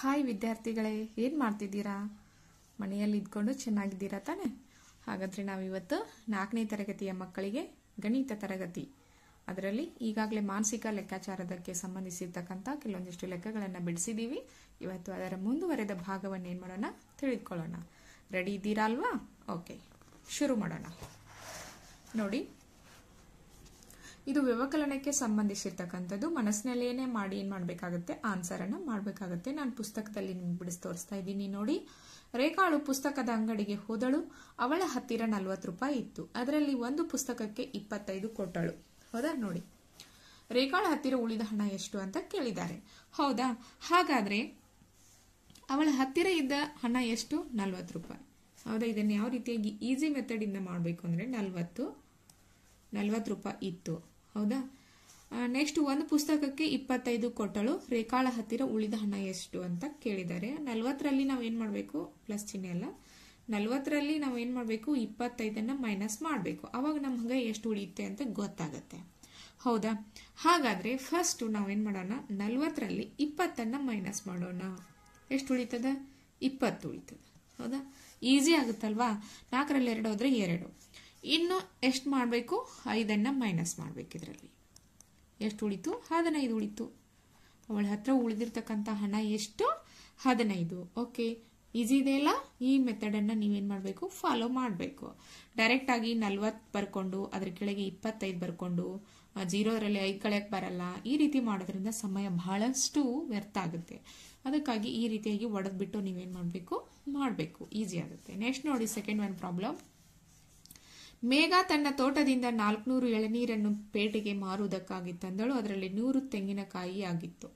hi ವಿದ್ಯಾರ್ಥಿಗಳೇ ಏನು ಮಾಡ್ತಿದ್ದೀರಾ ಮನೆಯಲ್ಲಿ ಇದ್ಕೊಂಡು ಚೆನ್ನಾಗಿದ್ದೀರಾ ತಾನೆ ಹಾಗಾದರೆ ನಾವಿವತ್ತು ನಾಲ್ಕನೇ ತರಗತಿಯ ಮಕ್ಕಳಿಗೆ ಗಣಿತ ತರಗತಿ ಅದರಲ್ಲಿ ಈಗಾಗಲೇ ಮಾನಸಿಕ ಲೆಕ್ಕಾಚಾರದಕ್ಕೆ ಸಂಬಂಧಿಸಿರ್ತಕ್ಕಂಥ ಕೆಲವೊಂದಿಷ್ಟು ಲೆಕ್ಕಗಳನ್ನು ಬಿಡಿಸಿದ್ದೀವಿ ಇವತ್ತು ಅದರ ಮುಂದುವರೆದ ಭಾಗವನ್ನು ಏನು ಮಾಡೋಣ ತಿಳಿದುಕೊಳ್ಳೋಣ ರೆಡಿ ಇದ್ದೀರಾ ಅಲ್ವಾ ಓಕೆ ಶುರು ಮಾಡೋಣ ನೋಡಿ ಇದು ವ್ಯವಕಲನಕ್ಕೆ ಸಂಬಂಧಿಸಿರ್ತಕ್ಕಂಥದ್ದು ಮನಸ್ಸಿನಲ್ಲೇನೆ ಮಾಡಿ ಏನು ಮಾಡಬೇಕಾಗುತ್ತೆ ಆನ್ಸರನ್ನು ಮಾಡಬೇಕಾಗುತ್ತೆ ನಾನು ಪುಸ್ತಕದಲ್ಲಿ ನಿಮ್ಗೆ ಬಿಡಿಸಿ ತೋರಿಸ್ತಾ ಇದ್ದೀನಿ ನೋಡಿ ರೇಖಾಳು ಪುಸ್ತಕದ ಅಂಗಡಿಗೆ ಹೋದಳು ಅವಳ ಹತ್ತಿರ ನಲ್ವತ್ತು ರೂಪಾಯಿ ಇತ್ತು ಅದರಲ್ಲಿ ಒಂದು ಪುಸ್ತಕಕ್ಕೆ ಇಪ್ಪತ್ತೈದು ಕೊಟ್ಟಳು ಹೌದಾ ನೋಡಿ ರೇಖಾಳ ಹತ್ತಿರ ಉಳಿದ ಹಣ ಎಷ್ಟು ಅಂತ ಕೇಳಿದ್ದಾರೆ ಹೌದಾ ಹಾಗಾದ್ರೆ ಅವಳ ಹತ್ತಿರ ಇದ್ದ ಹಣ ಎಷ್ಟು ನಲ್ವತ್ತು ರೂಪಾಯಿ ಹೌದಾ ಇದನ್ನು ಯಾವ ರೀತಿಯಾಗಿ ಈಸಿ ಮೆಥಡಿಂದ ಮಾಡಬೇಕು ಅಂದರೆ ನಲ್ವತ್ತು ನಲ್ವತ್ತು ರೂಪಾಯಿ ಇತ್ತು ಹೌದಾ ನೆಕ್ಸ್ಟ್ ಒಂದು ಪುಸ್ತಕಕ್ಕೆ ಇಪ್ಪತ್ತೈದು ಕೊಟ್ಟಳು ರೇಖಾಳ ಹತ್ತಿರ ಉಳಿದ ಹಣ ಎಷ್ಟು ಅಂತ ಕೇಳಿದ್ದಾರೆ ನಲ್ವತ್ತರಲ್ಲಿ ನಾವು ಏನು ಮಾಡಬೇಕು ಪ್ಲಸ್ ಚಿಹ್ನೆ ಅಲ್ಲ ನಲ್ವತ್ತರಲ್ಲಿ ನಾವು ಏನು ಮಾಡಬೇಕು ಇಪ್ಪತ್ತೈದನ್ನು ಮೈನಸ್ ಮಾಡಬೇಕು ಅವಾಗ ನಮ್ಗೆ ಎಷ್ಟು ಉಳಿಯುತ್ತೆ ಅಂತ ಗೊತ್ತಾಗತ್ತೆ ಹೌದಾ ಹಾಗಾದ್ರೆ ಫಸ್ಟ್ ನಾವೇನು ಮಾಡೋಣ ನಲ್ವತ್ತರಲ್ಲಿ ಇಪ್ಪತ್ತನ್ನು ಮೈನಸ್ ಮಾಡೋಣ ಎಷ್ಟು ಉಳಿತದ ಇಪ್ಪತ್ತು ಉಳಿತದ ಹೌದಾ ಈಸಿ ಆಗುತ್ತಲ್ವಾ ನಾಲ್ಕರಲ್ಲಿ ಎರಡು ಹೋದ್ರೆ ಎರಡು ಇನ್ನು ಎಷ್ಟು ಮಾಡಬೇಕು ಐದನ್ನು ಮೈನಸ್ ಮಾಡಬೇಕು ಇದರಲ್ಲಿ ಎಷ್ಟು ಉಳಿತು ಹದಿನೈದು ಉಳಿತು ಅವಳ ಹತ್ರ ಉಳಿದಿರ್ತಕ್ಕಂಥ ಹಣ ಎಷ್ಟು ಹದಿನೈದು ಓಕೆ ಈಸಿ ಇದೆಯಲ್ಲ ಈ ಮೆಥಡನ್ನು ನೀವೇನು ಮಾಡಬೇಕು ಫಾಲೋ ಮಾಡಬೇಕು ಡೈರೆಕ್ಟಾಗಿ ನಲ್ವತ್ತು ಬರ್ಕೊಂಡು ಅದ್ರ ಕೆಳಗೆ ಇಪ್ಪತ್ತೈದು ಬರ್ಕೊಂಡು ಜೀರೋದರಲ್ಲಿ ಐದು ಕಳೆಯಕ್ಕೆ ಬರಲ್ಲ ಈ ರೀತಿ ಮಾಡೋದ್ರಿಂದ ಸಮಯ ಬಹಳಷ್ಟು ವ್ಯರ್ಥ ಆಗುತ್ತೆ ಅದಕ್ಕಾಗಿ ಈ ರೀತಿಯಾಗಿ ಒಡೆದ್ಬಿಟ್ಟು ನೀವೇನು ಮಾಡಬೇಕು ಮಾಡಬೇಕು ಈಸಿ ಆಗುತ್ತೆ ನೆಕ್ಸ್ಟ್ ನೋಡಿ ಸೆಕೆಂಡ್ ಒನ್ ಪ್ರಾಬ್ಲಮ್ ಮೇಘ ತನ್ನ ತೋಟದಿಂದ ನಾಲ್ಕುನೂರು ಎಳನೀರನ್ನು ಪೇಟೆಗೆ ಮಾರುವುದಕ್ಕಾಗಿ ತಂದಳು ಅದರಲ್ಲಿ ನೂರು ತೆಂಗಿನಕಾಯಿ ಆಗಿತ್ತು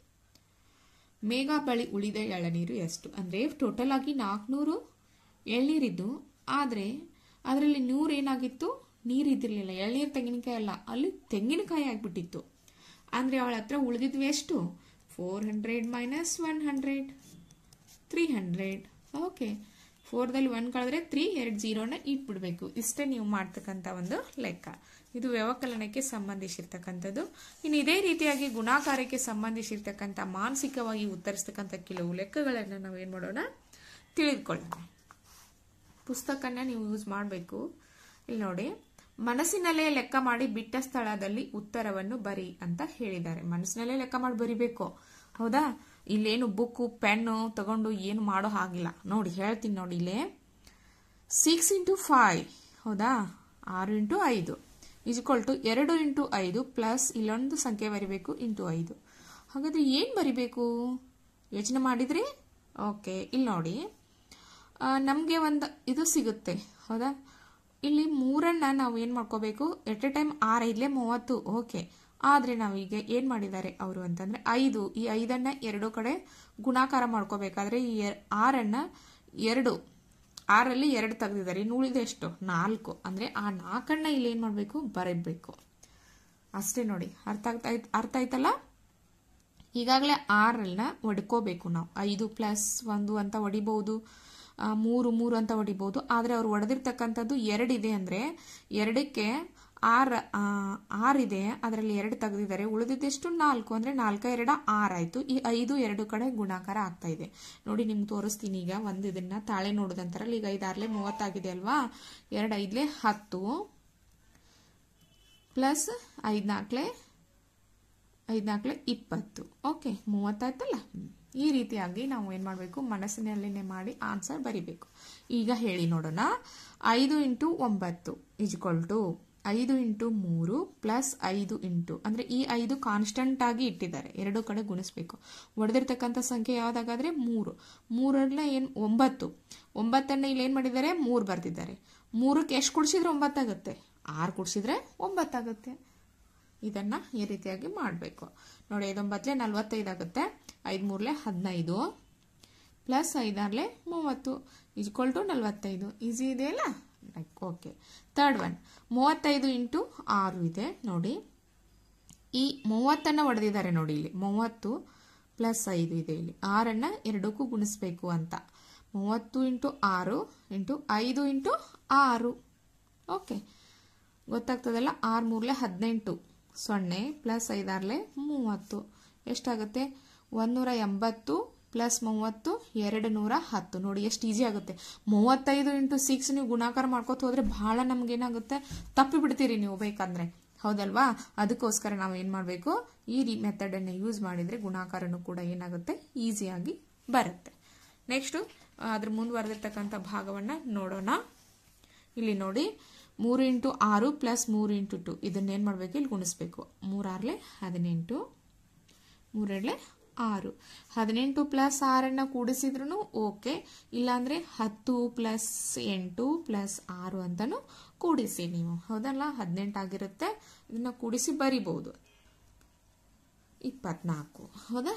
ಮೇಘ ಬಳಿ ಉಳಿದ ಎಳನೀರು ಎಷ್ಟು ಅಂದರೆ ಟೋಟಲ್ ಆಗಿ ನಾಲ್ಕುನೂರು ಎಳ್ನೀರಿದ್ದು ಆದರೆ ಅದರಲ್ಲಿ ನೂರು ಏನಾಗಿತ್ತು ನೀರು ಇದ್ದಿರಲಿಲ್ಲ ಎಳ್ನೀರು ತೆಂಗಿನಕಾಯಿ ಅಲ್ಲ ಅಲ್ಲಿ ತೆಂಗಿನಕಾಯಿ ಆಗಿಬಿಟ್ಟಿತ್ತು ಅಂದರೆ ಅವಳ ಹತ್ರ ಉಳಿದಿದ್ವು ಎಷ್ಟು four hundred minus one hundred three hundred okay ಫೋರ್ದಲ್ಲಿ ಒನ್ ಕಳೆದ್ರೆ ತ್ರೀ ಎರಡು ಜೀರೋನ ಇಟ್ಬಿಡ್ಬೇಕು ಇಷ್ಟೇ ನೀವು ಮಾಡ್ತಕ್ಕಂಥ ಒಂದು ಲೆಕ್ಕ ಇದು ವ್ಯವಕಲನಕ್ಕೆ ಸಂಬಂಧಿಸಿರ್ತಕ್ಕಂಥದ್ದು ಇನ್ನು ಇದೇ ರೀತಿಯಾಗಿ ಗುಣಾಕಾರಕ್ಕೆ ಸಂಬಂಧಿಸಿರ್ತಕ್ಕಂಥ ಮಾನಸಿಕವಾಗಿ ಉತ್ತರಿಸ್ತಕ್ಕಂಥ ಕೆಲವು ಲೆಕ್ಕಗಳನ್ನು ನಾವು ಏನು ಮಾಡೋಣ ತಿಳಿದುಕೊಳ್ಳೋಣ ಪುಸ್ತಕನ ನೀವು ಯೂಸ್ ಮಾಡಬೇಕು ಇಲ್ಲಿ ನೋಡಿ ಮನಸ್ಸಿನಲ್ಲೇ ಲೆಕ್ಕ ಮಾಡಿ ಬಿಟ್ಟ ಸ್ಥಳದಲ್ಲಿ ಉತ್ತರವನ್ನು ಬರಿ ಅಂತ ಹೇಳಿದ್ದಾರೆ ಮನಸ್ಸಿನಲ್ಲೇ ಲೆಕ್ಕ ಮಾಡಿ ಬರಿಬೇಕು ಹೌದಾ ಇಲ್ಲೇನು ಬುಕ್ಕು ಪೆನ್ನು ತಗೊಂಡು ಏನು ಮಾಡೋ ಹಾಗಿಲ್ಲ ನೋಡಿ ಹೇಳ್ತೀನಿ ನೋಡಿ ಇಲ್ಲೇ ಸಿಕ್ಸ್ ಇಂಟು ಫೈವ್ ಹೌದಾ ಆರು ಇಂಟು ಐದು ಈಜ್ಕೊಲ್ ಟು ಎರಡು ಇಂಟು ಐದು ಪ್ಲಸ್ ಇಲ್ಲೊಂದು ಸಂಖ್ಯೆ ಬರಿಬೇಕು ಇಂಟು ಐದು ಹಾಗಾದ್ರೆ ಏನು ಬರಿಬೇಕು ಯೋಚನೆ ಮಾಡಿದ್ರಿ ಓಕೆ ಇಲ್ಲಿ ನೋಡಿ ನಮಗೆ ಒಂದು ಇದು ಸಿಗುತ್ತೆ ಹೌದಾ ಇಲ್ಲಿ ಮೂರನ್ನ ನಾವು ಏನು ಮಾಡ್ಕೋಬೇಕು ಎಟ್ ಎ ಟೈಮ್ ಆರು ಐದ್ಲೆ ಮೂವತ್ತು ಓಕೆ ಆದರೆ ನಾವೀಗ ಏನು ಮಾಡಿದ್ದಾರೆ ಅವರು ಅಂತಂದರೆ ಐದು ಈ ಐದನ್ನು ಎರಡು ಕಡೆ ಗುಣಾಕಾರ ಮಾಡ್ಕೋಬೇಕಾದ್ರೆ ಈ ಆರನ್ನು ಎರಡು ಆರಲ್ಲಿ ಎರಡು ತೆಗೆದಿದ್ದಾರೆ ಇನ್ನು ಉಳಿದ ಎಷ್ಟು ನಾಲ್ಕು ಅಂದರೆ ಆ ನಾಲ್ಕನ್ನ ಇಲ್ಲಿ ಏನು ಮಾಡಬೇಕು ಬರೀಬೇಕು ಅಷ್ಟೇ ನೋಡಿ ಅರ್ಥ ಆಗ್ತಾ ಅರ್ಥ ಆಯ್ತಲ್ಲ ಈಗಾಗಲೇ ಆರನ್ನ ಒಡ್ಕೋಬೇಕು ನಾವು ಐದು ಪ್ಲಸ್ ಒಂದು ಅಂತ ಹೊಡಿಬಹುದು ಮೂರು ಮೂರು ಅಂತ ಹೊಡಿಬಹುದು ಆದರೆ ಅವ್ರು ಹೊಡೆದಿರ್ತಕ್ಕಂಥದ್ದು ಎರಡಿದೆ ಅಂದರೆ ಎರಡಕ್ಕೆ ಆರು ಆರಿದೆ ಅದರಲ್ಲಿ ಎರಡು ತೆಗೆದಿದ್ದಾರೆ ಉಳಿದಿದ್ದೆಷ್ಟು ನಾಲ್ಕು ಅಂದರೆ ನಾಲ್ಕು ಎರಡು ಆರಾಯಿತು ಈ ಐದು ಎರಡು ಕಡೆ ಗುಣಾಕಾರ ಆಗ್ತಾ ಇದೆ ನೋಡಿ ನಿಮ್ಗೆ ತೋರಿಸ್ತೀನಿ ಈಗ ಒಂದು ಇದನ್ನ ತಾಳೆ ನೋಡೋದಂತಾರಲ್ಲ ಈಗ ಐದು ಆರ್ಲೆ ಮೂವತ್ತಾಗಿದೆ ಅಲ್ವಾ ಎರಡು ಐದ್ಲೆ ಹತ್ತು ಪ್ಲಸ್ ಐದು ನಾಲ್ಕಲೆ ಐದು ನಾಲ್ಕಲೆ ಇಪ್ಪತ್ತು ಓಕೆ ಮೂವತ್ತಾಯ್ತಲ್ಲ ಈ ರೀತಿಯಾಗಿ ನಾವು ಏನು ಮಾಡಬೇಕು ಮನಸ್ಸಿನಲ್ಲಿನೇ ಮಾಡಿ ಆನ್ಸರ್ ಬರಿಬೇಕು ಈಗ ಹೇಳಿ ನೋಡೋಣ ಐದು ಇಂಟು ಒಂಬತ್ತು ಇಜ್ಕೊಲ್ ಟು ಐದು ಇಂಟು ಮೂರು ಪ್ಲಸ್ ಐದು ಇಂಟು ಅಂದರೆ ಈ ಐದು ಕಾನ್ಸ್ಟಂಟ್ ಆಗಿ ಇಟ್ಟಿದ್ದಾರೆ ಎರಡು ಕಡೆ ಗುಣಿಸ್ಬೇಕು ಹೊಡೆದಿರ್ತಕ್ಕಂಥ ಸಂಖ್ಯೆ ಯಾವುದಾಗಾದ್ರೆ ಮೂರು ಮೂರನ್ನ ಏನು ಒಂಬತ್ತು ಒಂಬತ್ತನ್ನು ಇಲ್ಲಿ ಏನು ಮಾಡಿದ್ದಾರೆ ಮೂರು ಬರ್ತಿದ್ದಾರೆ ಮೂರಕ್ಕೆ ಎಷ್ಟು ಕುಡಿಸಿದ್ರೆ ಒಂಬತ್ತಾಗುತ್ತೆ ಆರು ಕುಡಿಸಿದ್ರೆ ಒಂಬತ್ತಾಗುತ್ತೆ ಇದನ್ನ ಈ ರೀತಿಯಾಗಿ ಮಾಡಬೇಕು ನೋಡಿ ಐದೊಂಬತ್ತಲೆ ನಲ್ವತ್ತೈದು ಆಗುತ್ತೆ ಐದು ಮೂರಲೆ ಹದಿನೈದು ಪ್ಲಸ್ ಐದಾರ್ಲೆ ಮೂವತ್ತು ಈಜ್ಕೊಲ್ ಟು ನಲ್ವತ್ತೈದು ಈಸಿ ಇದೆಯಲ್ಲ ಓಕೆ ಥರ್ಡ್ ಒನ್ ಮೂವತ್ತೈದು ಇಂಟು ಆರು ಇದೆ ನೋಡಿ ಈ ಮೂವತ್ತನ್ನು ಹೊಡೆದಿದ್ದಾರೆ ನೋಡಿ ಇಲ್ಲಿ ಮೂವತ್ತು ಪ್ಲಸ್ ಐದು ಇದೆ ಇಲ್ಲಿ ಆರನ್ನು ಎರಡಕ್ಕೂ ಗುಣಿಸ್ಬೇಕು ಅಂತ ಮೂವತ್ತು ಇಂಟು ಆರು ಇಂಟು ಐದು ಇಂಟು ಆರು ಓಕೆ ಗೊತ್ತಾಗ್ತದಲ್ಲ ಆರು ಮೂರಲೆ ಹದಿನೆಂಟು ಸೊನ್ನೆ ಪ್ಲಸ್ ಐದಾರ್ಲೆ ಮೂವತ್ತು ಎಷ್ಟಾಗುತ್ತೆ ಒಂದೂರ ಎಂಬತ್ತು ಪ್ಲಸ್ ಮೂವತ್ತು ಎರಡು ನೂರ ಹತ್ತು ನೋಡಿ ಎಷ್ಟು ಈಸಿ ಆಗುತ್ತೆ ಮೂವತ್ತೈದು ಇಂಟು ಸಿಕ್ಸ್ ನೀವು ಗುಣಾಕಾರ ಮಾಡ್ಕೋತ ಹೋದ್ರೆ ಬಹಳ ನಮ್ಗೇನಾಗುತ್ತೆ ತಪ್ಪಿ ಬಿಡ್ತೀರಿ ನೀವು ಬೇಕಂದ್ರೆ ಹೌದಲ್ವಾ ಅದಕ್ಕೋಸ್ಕರ ನಾವು ಏನು ಮಾಡಬೇಕು ಈ ರೀ ಮೆಥಡನ್ನು ಯೂಸ್ ಮಾಡಿದರೆ ಗುಣಾಕಾರನೂ ಕೂಡ ಏನಾಗುತ್ತೆ ಈಸಿಯಾಗಿ ಬರುತ್ತೆ ನೆಕ್ಸ್ಟು ಅದ್ರ ಮುಂದುವರೆದಿರ್ತಕ್ಕಂಥ ಭಾಗವನ್ನು ನೋಡೋಣ ಇಲ್ಲಿ ನೋಡಿ ಮೂರು ಇಂಟು ಆರು ಪ್ಲಸ್ ಮೂರು ಇಂಟು ಟು ಇದನ್ನೇನು ಮಾಡಬೇಕು ಇಲ್ಲಿ ಗುಣಿಸ್ಬೇಕು ಮೂರಾರ್ಲೆ ಹದಿನೆಂಟು ಮೂರೆಡ್ಲೆ ಆರು ಹದಿನೆಂಟು ಪ್ಲಸ್ ಆರನ್ನು ಕೂಡಿಸಿದ್ರು ಓಕೆ ಇಲ್ಲಾಂದರೆ ಹತ್ತು ಪ್ಲಸ್ ಎಂಟು ಪ್ಲಸ್ ಆರು ಅಂತಲೂ ಕೂಡಿಸಿ ನೀವು ಹೌದಲ್ಲ ಹದಿನೆಂಟು ಆಗಿರುತ್ತೆ ಇದನ್ನು ಕೂಡಿಸಿ ಬರಿಬಹುದು ಇಪ್ಪತ್ನಾಲ್ಕು ಹೌದಾ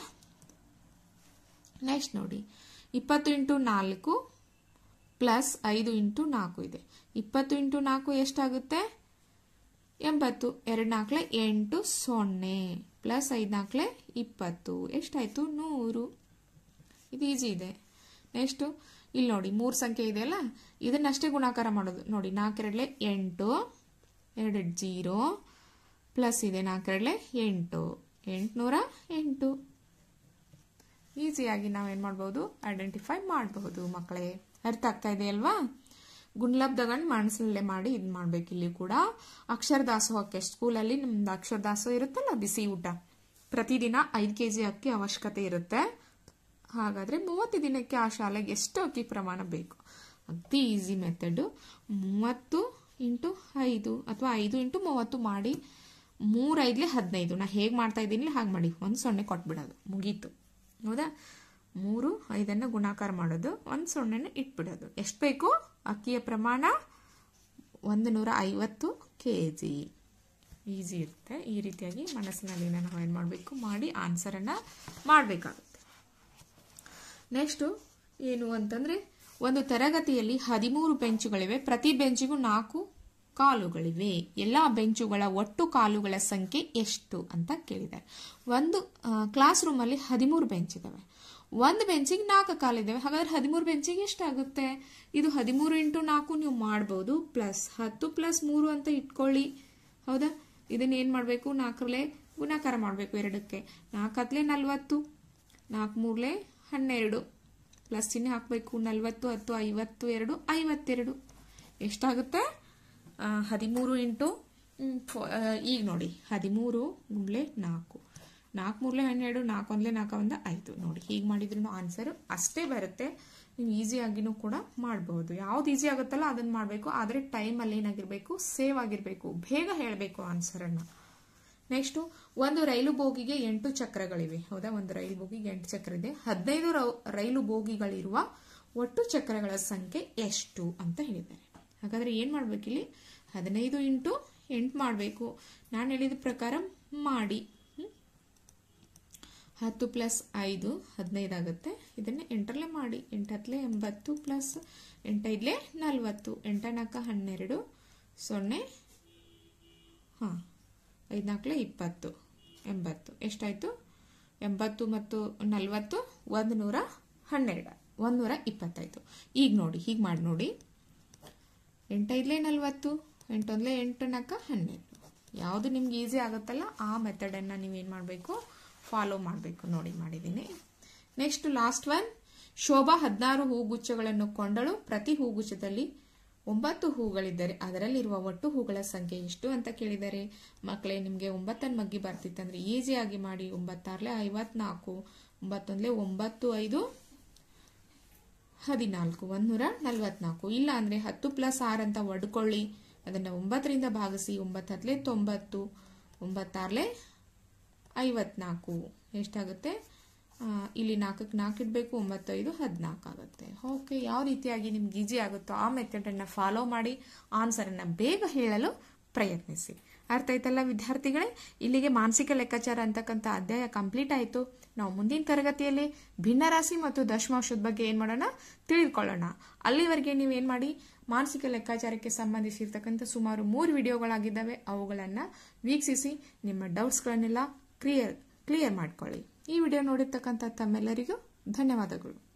ನೆಕ್ಸ್ಟ್ ನೋಡಿ ಇಪ್ಪತ್ತು ಇಂಟು ನಾಲ್ಕು ಪ್ಲಸ್ ಐದು ಇಂಟು ನಾಲ್ಕು ಇದೆ ಇಪ್ಪತ್ತು ಇಂಟು ನಾಲ್ಕು ಎಷ್ಟಾಗುತ್ತೆ ಎಂಬತ್ತು ಎರಡು ನಾಲ್ಕಲೆ ಎಂಟು ಸೊನ್ನೆ ಪ್ಲಸ್ ಐದು ನಾಲ್ಕಲೆ ಇಪ್ಪತ್ತು ಎಷ್ಟಾಯಿತು ನೂರು ಇದು ಈಸಿ ಇದೆ ನೆಕ್ಸ್ಟು ಇಲ್ಲಿ ನೋಡಿ ಮೂರು ಸಂಖ್ಯೆ ಇದೆಯಲ್ಲ ಇದನ್ನಷ್ಟೇ ಗುಣಾಕಾರ ಮಾಡೋದು ನೋಡಿ ನಾಲ್ಕೆರಡಲೆ ಎಂಟು ಎರಡು ಜೀರೋ ಪ್ಲಸ್ ಇದೆ ನಾಲ್ಕೆರಡಲೆ ಎಂಟು ಎಂಟುನೂರ ಎಂಟು ಈಸಿಯಾಗಿ ನಾವೇನು ಮಾಡ್ಬೋದು ಐಡೆಂಟಿಫೈ ಮಾಡಬಹುದು ಮಕ್ಕಳೇ ಅರ್ಥ ಆಗ್ತಾ ಇದೆ ಅಲ್ವಾ ಗುಂಡ್ಲಬ್ದಗಂಡು ಮನಸ್ಸಲ್ಲೇ ಮಾಡಿ ಇದು ಮಾಡ್ಬೇಕು ಇಲ್ಲಿ ಕೂಡ ಅಕ್ಷರ ದಾಸೋಹಕ್ಕೆ ಸ್ಕೂಲಲ್ಲಿ ನಮ್ದು ಅಕ್ಷರ ದಾಸೋಹ ಇರುತ್ತಲ್ಲ ಬಿಸಿ ಊಟ ಪ್ರತಿದಿನ ಐದು ಕೆ ಜಿ ಅಕ್ಕಿ ಅವಶ್ಯಕತೆ ಇರುತ್ತೆ ಹಾಗಾದರೆ ಮೂವತ್ತು ದಿನಕ್ಕೆ ಆ ಶಾಲೆಗೆ ಎಷ್ಟು ಅಕ್ಕಿ ಪ್ರಮಾಣ ಬೇಕು ಅತಿ ಈಸಿ ಮೆಥಡು ಮೂವತ್ತು ಇಂಟು ಐದು ಅಥವಾ ಐದು ಇಂಟು ಮೂವತ್ತು ಮಾಡಿ ಮೂರೈದ್ಲೆ ಹದಿನೈದು ನಾ ಹೇಗೆ ಮಾಡ್ತಾ ಇದ್ದೀನಿ ಹಾಗೆ ಮಾಡಿ ಒಂದು ಸೊನ್ನೆ ಕೊಟ್ಬಿಡೋದು ಮುಗೀತು ಹೌದಾ ಮೂರು ಐದನ್ನು ಗುಣಾಕಾರ ಮಾಡೋದು ಒಂದು ಸೊನ್ನೆನ ಇಟ್ಬಿಡೋದು ಎಷ್ಟು ಬೇಕು ಅಕ್ಕಿಯ ಪ್ರಮಾಣ ಒಂದು ನೂರ ಐವತ್ತು ಕೆ ಜಿ ಈಸಿ ಇರುತ್ತೆ ಈ ರೀತಿಯಾಗಿ ಮನಸ್ಸಿನಲ್ಲಿ ನಾವು ಏನು ಮಾಡಬೇಕು ಮಾಡಿ ಆನ್ಸರನ್ನು ಮಾಡಬೇಕಾಗುತ್ತೆ ನೆಕ್ಸ್ಟು ಏನು ಅಂತಂದರೆ ಒಂದು ತರಗತಿಯಲ್ಲಿ ಹದಿಮೂರು ಬೆಂಚುಗಳಿವೆ ಪ್ರತಿ ಬೆಂಚಿಗೂ ನಾಲ್ಕು ಕಾಲುಗಳಿವೆ ಎಲ್ಲ ಬೆಂಚುಗಳ ಒಟ್ಟು ಕಾಲುಗಳ ಸಂಖ್ಯೆ ಎಷ್ಟು ಅಂತ ಕೇಳಿದ್ದಾರೆ ಒಂದು ಕ್ಲಾಸ್ ರೂಮಲ್ಲಿ ಹದಿಮೂರು ಬೆಂಚ್ ಇದ್ದಾವೆ ಒಂದು ಬೆಂಚಿಗೆ ನಾಲ್ಕು ಕಾಲಿದ್ದಾವೆ ಹಾಗಾದ್ರೆ ಹದಿಮೂರು ಬೆಂಚಿಗೆ ಎಷ್ಟಾಗುತ್ತೆ ಇದು ಹದಿಮೂರು ಇಂಟು ನಾಲ್ಕು ನೀವು ಮಾಡ್ಬೋದು ಪ್ಲಸ್ ಹತ್ತು ಪ್ಲಸ್ ಮೂರು ಅಂತ ಇಟ್ಕೊಳ್ಳಿ ಹೌದಾ ಇದನ್ನ ಏನು ಮಾಡಬೇಕು ನಾಲ್ಕರಲ್ಲೇ ಗುಣಾಕಾರ ಮಾಡಬೇಕು ಎರಡಕ್ಕೆ ನಾಲ್ಕು ಹತ್ತಲೇ ನಲ್ವತ್ತು ನಾಲ್ಕು ಮೂರಲೆ ಹನ್ನೆರಡು ಪ್ಲಸ್ ಚಿಹ್ನೆ ಹಾಕಬೇಕು ನಲ್ವತ್ತು ಹತ್ತು ಐವತ್ತು ಎರಡು ಐವತ್ತೆರಡು ಎಷ್ಟಾಗುತ್ತೆ ಹದಿಮೂರು ಇಂಟು ಈಗ ನೋಡಿ ಹದಿಮೂರು ಮೂರಲೆ ನಾಲ್ಕು ನಾಲ್ಕು ಮೂರಲೆ ಹನ್ನೆರಡು ನಾಲ್ಕು ಒಂದಲೇ ನಾಲ್ಕು ಒಂದು ಐದು ನೋಡಿ ಹೀಗೆ ಮಾಡಿದ್ರು ಆನ್ಸರ್ ಅಷ್ಟೇ ಬರುತ್ತೆ ನೀವು ಈಸಿಯಾಗಿನೂ ಕೂಡ ಮಾಡಬಹುದು ಯಾವ್ದು ಈಸಿ ಆಗುತ್ತಲ್ಲ ಅದನ್ನು ಮಾಡಬೇಕು ಆದರೆ ಟೈಮಲ್ಲಿ ಏನಾಗಿರಬೇಕು ಸೇವ್ ಆಗಿರಬೇಕು ಬೇಗ ಹೇಳಬೇಕು ಆನ್ಸರನ್ನು ನೆಕ್ಸ್ಟು ಒಂದು ರೈಲು ಬೋಗಿಗೆ ಎಂಟು ಚಕ್ರಗಳಿವೆ ಹೌದಾ ಒಂದು ರೈಲು ಬೋಗಿಗೆ ಎಂಟು ಚಕ್ರ ಇದೆ ಹದಿನೈದು ರೈಲು ಬೋಗಿಗಳಿರುವ ಒಟ್ಟು ಚಕ್ರಗಳ ಸಂಖ್ಯೆ ಎಷ್ಟು ಅಂತ ಹೇಳಿದ್ದಾರೆ ಹಾಗಾದ್ರೆ ಏನು ಮಾಡಬೇಕಿಲ್ಲಿ ಹದಿನೈದು ಇಂಟು ಎಂಟು ಮಾಡಬೇಕು ನಾನು ಹೇಳಿದ ಪ್ರಕಾರ ಮಾಡಿ ಹತ್ತು ಪ್ಲಸ್ ಐದು ಹದಿನೈದು ಆಗುತ್ತೆ ಇದನ್ನು ಎಂಟರಲ್ಲೇ ಮಾಡಿ ಎಂಟತ್ತಲೇ ಎಂಬತ್ತು ಪ್ಲಸ್ ಎಂಟೈದಲೇ ನಲ್ವತ್ತು ಎಂಟನಾಲ್ಕ ಹನ್ನೆರಡು ಸೊನ್ನೆ ಹಾಂ ಐದ್ನಾಲ್ಕಲೇ ಇಪ್ಪತ್ತು ಎಂಬತ್ತು ಎಷ್ಟಾಯಿತು ಎಂಬತ್ತು ಮತ್ತು ನಲ್ವತ್ತು ಒಂದು ನೂರ ಹನ್ನೆರಡು ಒಂದು ನೂರ ಇಪ್ಪತ್ತಾಯಿತು ಈಗ ನೋಡಿ ಹೀಗೆ ಮಾಡಿ ನೋಡಿ ಎಂಟೈದಲೇ ನಲ್ವತ್ತು ಎಂಟೊಂದಲೇ ಎಂಟು ನಾಲ್ಕ ಹನ್ನೆರಡು ಯಾವುದು ನಿಮ್ಗೆ ಈಸಿ ಆಗುತ್ತಲ್ಲ ಆ ಮೆಥಡನ್ನು ನೀವೇನು ಮಾಡಬೇಕು ಫಾಲೋ ಮಾಡಬೇಕು ನೋಡಿ ಮಾಡಿದ್ದೀನಿ ನೆಕ್ಸ್ಟ್ ಲಾಸ್ಟ್ ಒನ್ ಶೋಭಾ ಹದಿನಾರು ಹೂಗುಚ್ಛಗಳನ್ನು ಕೊಂಡಳು ಪ್ರತಿ ಹೂಗುಚ್ಛದಲ್ಲಿ ಒಂಬತ್ತು ಹೂಗಳಿದ್ದರೆ ಅದರಲ್ಲಿರುವ ಒಟ್ಟು ಹೂಗಳ ಸಂಖ್ಯೆ ಎಷ್ಟು ಅಂತ ಕೇಳಿದ್ದಾರೆ ಮಕ್ಕಳೇ ನಿಮಗೆ ಒಂಬತ್ತನ್ನು ಮಗ್ಗಿ ಬರ್ತಿತ್ತಂದ್ರೆ ಈಸಿಯಾಗಿ ಮಾಡಿ ಒಂಬತ್ತಾರಲೆ ಐವತ್ನಾಲ್ಕು ಒಂಬತ್ತೊಂದಲೇ ಒಂಬತ್ತು ಐದು ಹದಿನಾಲ್ಕು ಒಂದೂರ ನಲ್ವತ್ನಾಲ್ಕು ಇಲ್ಲ ಅಂದರೆ ಹತ್ತು ಪ್ಲಸ್ ಆರು ಅಂತ ಒಡ್ಕೊಳ್ಳಿ ಅದನ್ನು ಒಂಬತ್ತರಿಂದ ಭಾಗಿಸಿ ಒಂಬತ್ತು ಹತ್ತಲೇ ತೊಂಬತ್ತು ಒಂಬತ್ತಾರಲೆ ಐವತ್ನಾಲ್ಕು ಎಷ್ಟಾಗುತ್ತೆ ಇಲ್ಲಿ ನಾಲ್ಕಕ್ಕೆ ನಾಲ್ಕು ಇಡಬೇಕು ಒಂಬತ್ತೈದು ಹದಿನಾಲ್ಕು ಆಗುತ್ತೆ ಓಕೆ ಯಾವ ರೀತಿಯಾಗಿ ನಿಮ್ಗೆ ಈಸಿ ಆಗುತ್ತೋ ಆ ಮೆಥಡನ್ನು ಫಾಲೋ ಮಾಡಿ ಆನ್ಸರನ್ನು ಬೇಗ ಹೇಳಲು ಪ್ರಯತ್ನಿಸಿ ಅರ್ಥ ಆಯ್ತಲ್ಲ ವಿದ್ಯಾರ್ಥಿಗಳೇ ಇಲ್ಲಿಗೆ ಮಾನಸಿಕ ಲೆಕ್ಕಾಚಾರ ಅಂತಕ್ಕಂಥ ಅಧ್ಯಾಯ ಕಂಪ್ಲೀಟ್ ಆಯಿತು ನಾವು ಮುಂದಿನ ತರಗತಿಯಲ್ಲಿ ಭಿನ್ನರಾಶಿ ಮತ್ತು ದಶಮಾಂಶದ ಬಗ್ಗೆ ಏನು ಮಾಡೋಣ ತಿಳಿದುಕೊಳ್ಳೋಣ ಅಲ್ಲಿವರೆಗೆ ನೀವೇನು ಮಾಡಿ ಮಾನಸಿಕ ಲೆಕ್ಕಾಚಾರಕ್ಕೆ ಸಂಬಂಧಿಸಿರ್ತಕ್ಕಂಥ ಸುಮಾರು ಮೂರು ವಿಡಿಯೋಗಳಾಗಿದ್ದಾವೆ ಅವುಗಳನ್ನು ವೀಕ್ಷಿಸಿ ನಿಮ್ಮ ಡೌಟ್ಸ್ಗಳನ್ನೆಲ್ಲ ಕ್ಲಿಯರ್ ಕ್ಲಿಯರ್ ಮಾಡ್ಕೊಳ್ಳಿ ಈ ವಿಡಿಯೋ ನೋಡಿರ್ತಕ್ಕಂಥ ತಮ್ಮೆಲ್ಲರಿಗೂ ಧನ್ಯವಾದಗಳು